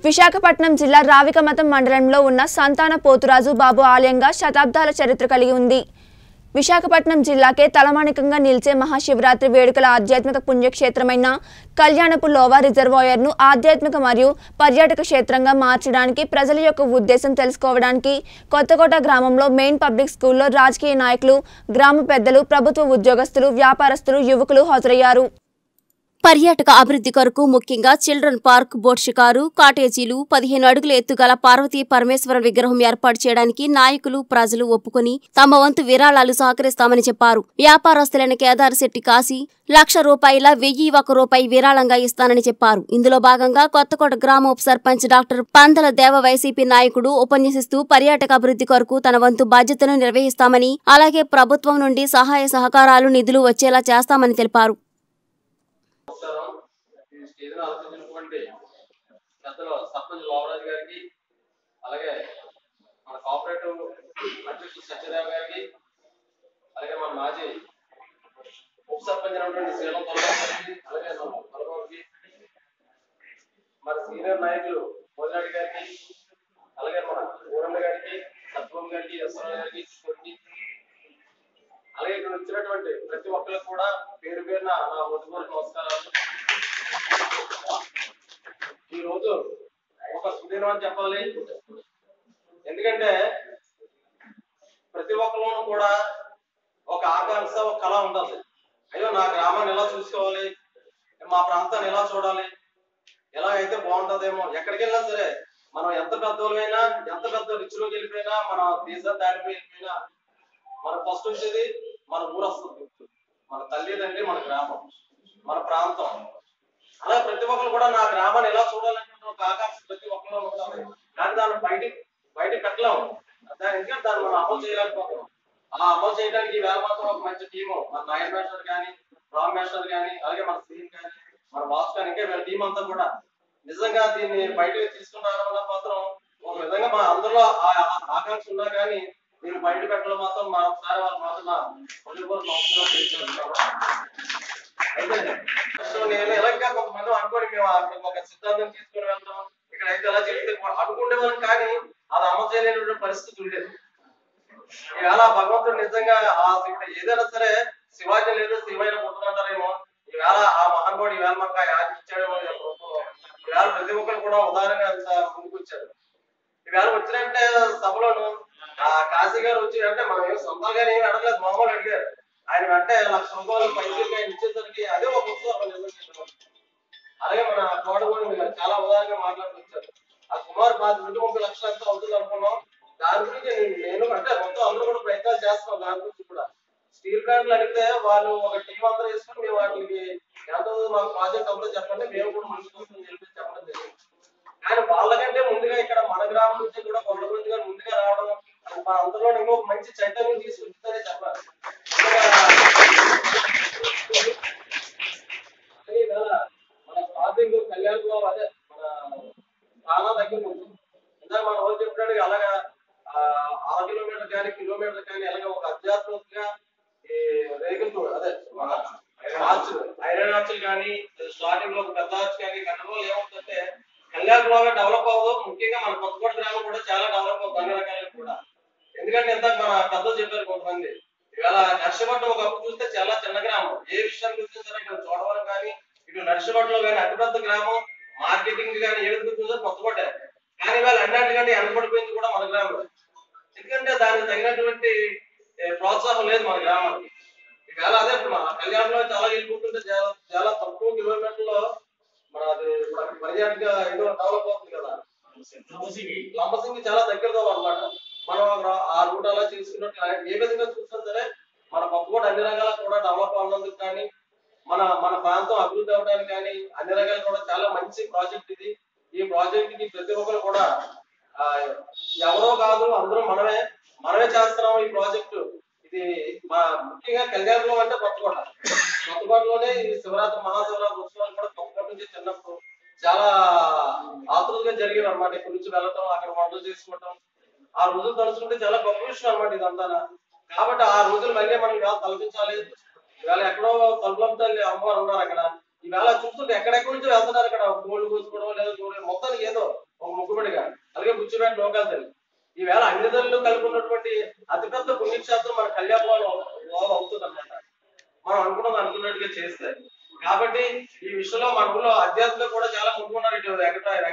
విశాఖపట్నం జిల్లా రావికమతం మండలంలో ఉన్న సంతాన పోతురాజు బాబు ఆలయంగా శతాబ్దాల చరిత్ర కలిగి ఉంది విశాఖపట్నం జిల్లాకే తలమానికంగా నిలిచే మహాశివరాత్రి వేడుకల ఆధ్యాత్మిక పుణ్యక్షేత్రమైన కళ్యాణపు లోవా రిజర్వాయర్ను ఆధ్యాత్మిక మరియు పర్యాటక క్షేత్రంగా మార్చడానికి ప్రజల యొక్క ఉద్దేశం తెలుసుకోవడానికి కొత్తకోట గ్రామంలో మెయిన్ పబ్లిక్ స్కూల్లో రాజకీయ నాయకులు గ్రామ పెద్దలు ప్రభుత్వ ఉద్యోగస్తులు వ్యాపారస్తులు యువకులు హాజరయ్యారు పర్యాటక అభివృద్ధి కొరకు ముఖ్యంగా చిల్డ్రన్ పార్క్ బోట్ షికారు కాటేజీలు పదిహేను అడుగుల ఎత్తుగల పార్వతీ పరమేశ్వర విగ్రహం ఏర్పాటు చేయడానికి నాయకులు ప్రజలు ఒప్పుకొని తమ వంతు విరాళాలు సహకరిస్తామని చెప్పారు వ్యాపారస్తులైన కేదార్ శెట్టి కాశీ లక్ష రూపాయల వెయ్యి ఒక రూపాయి విరాళంగా ఇస్తానని చెప్పారు ఇందులో భాగంగా కొత్తకోట గ్రామ ఉప సర్పంచ్ డాక్టర్ పందల దేవ వైసీపీ నాయకుడు ఉపన్యసిస్తూ పర్యాటక అభివృద్ధి కొరకు తన వంతు బాధ్యతను నిర్వహిస్తామని అలాగే ప్రభుత్వం నుండి సహాయ సహకారాలు నిధులు వచ్చేలా చేస్తామని తెలిపారు నమస్కారం ఈ స్టేజ్ ఆలోచించినటువంటి పెద్దలు సర్పంచ్ లోవరాజు గారికి అలాగే మన కోఆపరేటివ్ అధ్యక్షుడు సత్యదేవ గారికి అలాగే మన మాజీ ఉప సర్పంచ్ అయినటువంటి శ్రీలం తొలగారు గారికి అలాగే మన తొలగారికి మన సీనియర్ నాయకులు మోదినాడి గారికి అలాగే మన ఊరన్న గారికి సత్వం గారికి ఎస్ఆర్ గారికి గారికి అలాగే ఇక్కడ వచ్చినటువంటి ప్రతి ఒక్కరికి కూడా పేరు పేరున నా హృదయపూర్వక నమస్కారాలు ఈ రోజు ఒక సుదినం అని చెప్పాలి ఎందుకంటే ప్రతి ఒక్కరిలోనూ కూడా ఒక ఆకాంక్ష ఒక కళ ఉంటుంది అయ్యో నా గ్రామాన్ని ఎలా చూసుకోవాలి మా ప్రాంతాన్ని ఎలా చూడాలి ఎలా అయితే బాగుంటదేమో ఎక్కడికి వెళ్ళినా సరే మనం ఎంత పెద్దోళ్ళైనా ఎంత పెద్ద రిచ్లోకి వెళ్ళిపోయినా మన దేశం దాటిపోయి వెళ్ళిపోయినా మన ఫస్ట్ వచ్చేది మన ఊరు వస్తుంది మన తల్లిదండ్రి మన గ్రామం మన ప్రాంతం అలా ప్రతి ఒక్కరు కూడా నా గ్రామాన్ని ఎలా చూడాలంటే ఒక ఆకాంక్ష ప్రతి ఒక్కరిలో ఉంటుంది కానీ దాన్ని బయట బయట పెట్టలేము దాని ఎందుకంటే దాన్ని మనం అమలు చేయలేకపోతాం ఆ అమలు చేయడానికి వేల మాత్రం ఒక మంచి టీము మన నాయర్ మేస్టర్ కానీ రామ్ మేస్టర్ కానీ అలాగే మన సీన్ కానీ మన బాస్ కానీ ఇంకా వీళ్ళ టీం అంతా కూడా నిజంగా దీన్ని బయటకు తీసుకుని రావడం వల్ల మాత్రం ఒక విధంగా మా అందరిలో ఆ ఆ ఆకాంక్ష ఉన్నా కానీ మీరు బయట పెట్టడం మాత్రం మా ఒకసారి వాళ్ళు మాత్రం నా హృదయపూర్వక నమస్కారాలు తెలియజేస్తున్నాను. అయితే సో నేను ఎలా ఇంకా కొంతమంది అనుకోని మేము అక్కడ ఒక సిద్ధాంతం తీసుకుని వెళ్తాం ఇక్కడ అయితే ఎలా చేస్తే అనుకునే వాళ్ళం కానీ అది అమలు చేయలేనటువంటి పరిస్థితి ఉండేది ఈవేళ భగవంతుడు నిజంగా ఆ శివుడు ఏదైనా సరే శివాజీ లేదు శివైన పుట్టుకుంటారేమో ఈవేళ ఆ మహానుభావుడు ఈవేళ మాకు ఆ యాది ఇచ్చాడేమో ఈ రూపంలో. ఈవేళ ప్రతి ఒక్కరు కూడా ఉదాహరణ అంత ముందుకు వచ్చారు ఈవేళ వచ్చినట్టే సభలోను ఆ కాశీ గారు వచ్చి అంటే మనం ఏం సొంతంగా ఏమి అడగలేదు మామూలు అడిగారు ఆయన అంటే లక్ష రూపాయలు పైసలకి ఆయన ఇచ్చేసరికి అదే ఒక ఉత్సవం నిజంగా అలాగే మన కోడగోని గారు చాలా ఉదాహరణగా మాట్లాడుకొచ్చారు ఆ సుమారు పాతి రెండు ముప్పై లక్షలు ఎంత అవుతుంది అనుకున్నాం దాని గురించి నేను- నేను అంటే మొత్తం అందరూ కూడా ప్రయత్నాలు చేస్తున్నాం దాని గురించి కూడా స్టీల్ ప్లాంట్లు అడిగితే వాళ్ళు ఒక టీం అంతా వేసుకుని మేము వాటికి ఎంత అవుతుందో మాకు ప్రాజెక్ట్ అవుతుందో చెప్పండి మేము కూడా ముందుకు వస్తుందని చెప్పి చెప్పడం జరిగింది కానీ వాళ్ళకంటే ముందుగా ఇక్కడ మన గ్రామం నుంచి కూడా కొండ గురించి గారు ముందుగా రావడం అది మా అందరిలో ఇంకో మంచి చైతన్యం తీసుకొచ్చిందనే చెప్పాలి అలాగే ఇవాళ మన స్టార్టింగ్ కళ్యాణ్లో అదే మన చాలా దగ్గర ఉంది ఇందాక మన రోజు చెప్పడానికి అలాగా ఆ, అర కిలోమీటర్ కానీ కిలోమీటర్ కానీ అలాగే ఒక అధ్యాత్మికంగా ఈ రేగులు అదే మన ఆర్చ్ ఐరన్ ఆర్చులు కానీ స్టార్టింగ్ లో ఒక పెద్ద ఆర్చ్ కానీ కన్నడలో ఏమవుతుందంటే కళ్యాణ్ బాగా డెవలప్ అవ్వదు ముఖ్యంగా మన కొత్తకోట గ్రామం కూడా చాలా డెవలప్ అవుతుంది అన్ని రకాలుగా కూడా ఎందుకంటే ఇందాక మన పెద్దలు చెప్పారు కొంతమంది ఇవాళ నర్సిపట్నం ఒకప్పుడు చూస్తే చాలా చిన్న గ్రామం ఏ విషయాన్ని గురించి సరే ఇక్కడ చూడవరం కానీ ఇటు నర్సిపట్నం కానీ అతిపెద్ద గ్రామం మార్కెటింగ్ కానీ ఏ విధంగా చూస్తే కొత్తకోటే కానీ ఇవాళ అన్నింటికంటే వెనకబడిపోయింది కూడా మన గ్రామం ఎందుకంటే దానికి తగినటువంటి ఏ, ప్రోత్సాహం లేదు మన గ్రామానికి ఈవేళ అదే ఇప్పుడు మన కళ్యాణంలో చాలా వెళ్ళిపోతుంటే చాలా చాలా తక్కువ కిలోమీటర్లో మన అది పర్యాటక ఏదో డెవలప్ అవుతుంది కదా లంబసింగి చాలా దగ్గరలో అన్నమాట మనం ఆ- ఆ రూట్ అలా చేసుకున్నట్టు ఏ విధంగా చూసినా సరే మన కొత్తగూడ అన్ని రంగాల కూడా డెవలప్ అవ్వడానికి కానీ మన మన ప్రాంతం అభివృద్ధి అవడానికి కానీ అన్ని రకాలు కూడా చాలా మంచి ప్రాజెక్ట్ ఇది ఈ ప్రాజెక్ట్ కి ప్రతి ఒక్కరు కూడా ఆ, ఎవరో కాదు అందరూ మనమే మనమే చేస్తున్నాం ఈ ప్రాజెక్టు ఇది మా ముఖ్యంగా కళ్యాణంలో అంటే కొత్తకోట కొత్తకోటలోనే ఈ శివరాత్రి మహాశివరాత్రి ఉత్సవాలు కూడా కొత్తకోట నుంచి చిన్నప్పుడు చాలా ఆతృతగా జరిగేవి అనమాట ఇక్కడ నుంచి వెళ్ళటం అక్కడ వంటలు చేసుకోవటం ఆ రోజులు తలుచుకుంటే చాలా గొప్ప విషయం అనమాట ఇదంతా కాబట్టి ఆ రోజులు మళ్ళీ మనం ఇవాళ తలపించాలి ఇవాళ ఎక్కడో తలుపులం తల్లి అమ్మవారు ఉన్నారు అక్కడ ఈవేళ చూస్తుంటే ఎక్కడెక్కడి నుంచో వెళ్తున్నారు అక్కడ కోళ్ళు కోసుకోవడం లేదా చూడడం మొత్తానికి ఏదో ఒక ముగ్గుబడి గారు అలాగే బుచ్చిపేట లోకాల తల్లి ఈవేళ అన్ని తల్లు కలిపి ఉన్నటువంటి అతిపెద్ద పుణ్యక్షేత్రం మన కళ్యాణం అవుతుంది అనమాట మనం అనుకున్నది అనుకున్నట్టుగా చేస్తే కాబట్టి ఈ విషయంలో మన ఊళ్ళో అధ్యాత్మిక కూడా చాలా ముందుకున్నారు ఇటు వెంకట